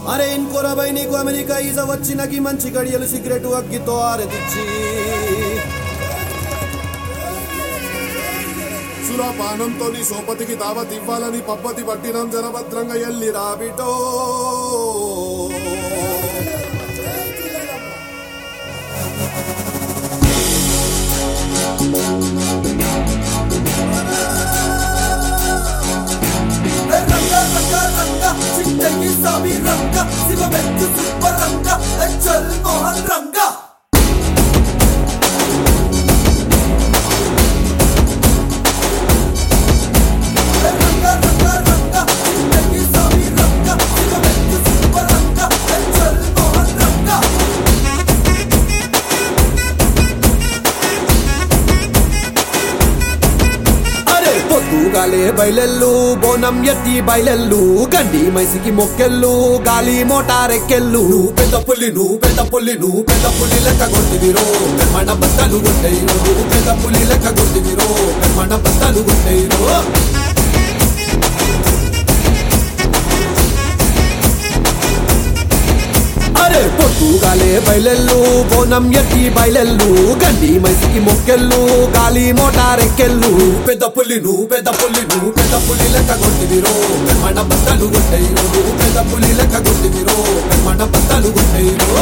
అరే ఇంకోరబై నీకు అమెరికా ఈజ వచ్చినకి మంచి గడియలు సిగరెట్ అగ్గితో ఆరదిచ్చి సురాపానంతో నీ సోపతికి దావత్ ఇవ్వాలని పప్పతి పట్టినం జనభద్రంగా ఎల్లి రాబిటో రంగ రంగ రంగ చిట్టకి సామి రంగ శివమెత్తు సుబ్బ రంగ చల్ మోహన్ రంగ రంగ రంగ రంగ చిట్టకి సామి రంగ శివమెత్తు సుబ్బ రంగ చల్ మోహన్ రంగ అరే పొద్దుగాలే బయలెల్లు బోనం ఎత్తి బయలెల్లు గండి మైసికి మొక్కెళ్ళు గాలి మోటారెక్కెళ్ళు పెద్ద పుల్లి నువ్వు పెద్ద పుల్లి నువ్వు పెద్ద పుల్లి లెక్క కొట్టివిరో మన బద్దలు కొట్టేయిరో నువ్వు పెద్ద పుల్లి లెక్క కొట్టివిరో మన బద్దలు కొట్టేయిరో అరే పొద్దుగాలే బయలెల్లు బోనం ఎత్తి బయలెల్లు గండి మైసికి మొక్కెళ్ళు గాలి మోటారెక్కెళ్ళు పెద్ద పుల్లి నువ్వు పెద్ద పుల్లి నువ్వు పెద్ద పుల్లి లెక్క కొట్టివిరో మన బద్దలు కొట్టేయిరో నువ్వు పెద్ద పుల్లి లెక్క కొట్టివిరో మన బద్దలు కొట్టేయిరో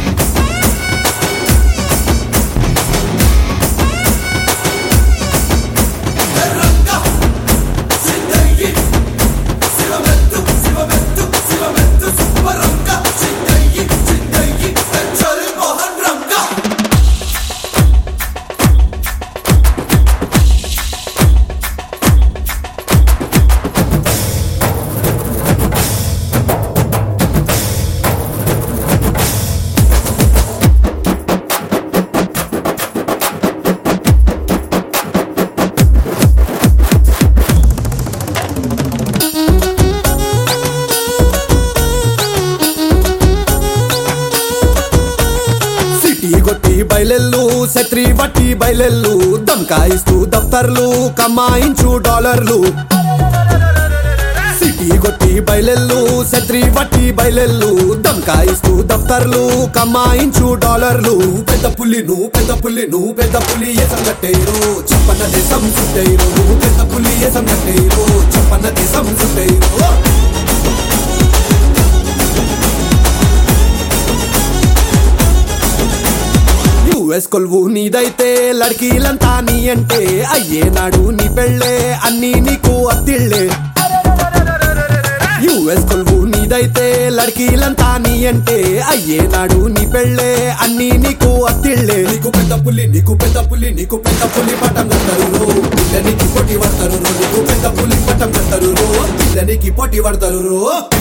సిటీ కొట్టి బయలెల్లు శత్రి బట్టి బయలెల్లు దమ్కాయిస్తూ దఫ్తర్లు కమాయించు డాలర్లు సిటీ కొట్టి బయలెల్లు శత్రి బట్టి బయలెల్లు దమ్కాయిస్తూ దఫ్తర్లు కమాయించు డాలర్లు పెద్ద పుల్లి నువ్వు పెద్ద పుల్లి నువ్వు పెద్ద పుల్లి ఏసం కట్టేరు చెప్పన్న దేశం చుట్టేరు నువ్వు పెద్ద పుల్లి ఏసం కట్టేరు చెప్పన్న దేశం చుట్టేరు యుఎస్ కొలువు నీదైతే లడ్కీలంతా నీ అంటే అయ్యేనాడు నీ పెళ్ళే అన్నీ నీకు అత్తిళ్ళే యుఎస్ కొలువు నీదైతే లడ్కీలంతా నీ అంటే అయ్యేనాడు నీ పెళ్ళే అన్నీ నీకు అత్తిళ్ళే నీకు పెద్ద పుల్లి నీకు పెద్ద పుల్లి నీకు పెద్ద పుల్లి పట్టం కడతారు పిల్లనికి పొట్టి పడతారు నీకు పెద్ద పుల్లి పట్టం కడతారు పిల్లనికి పొట్టి పడతారు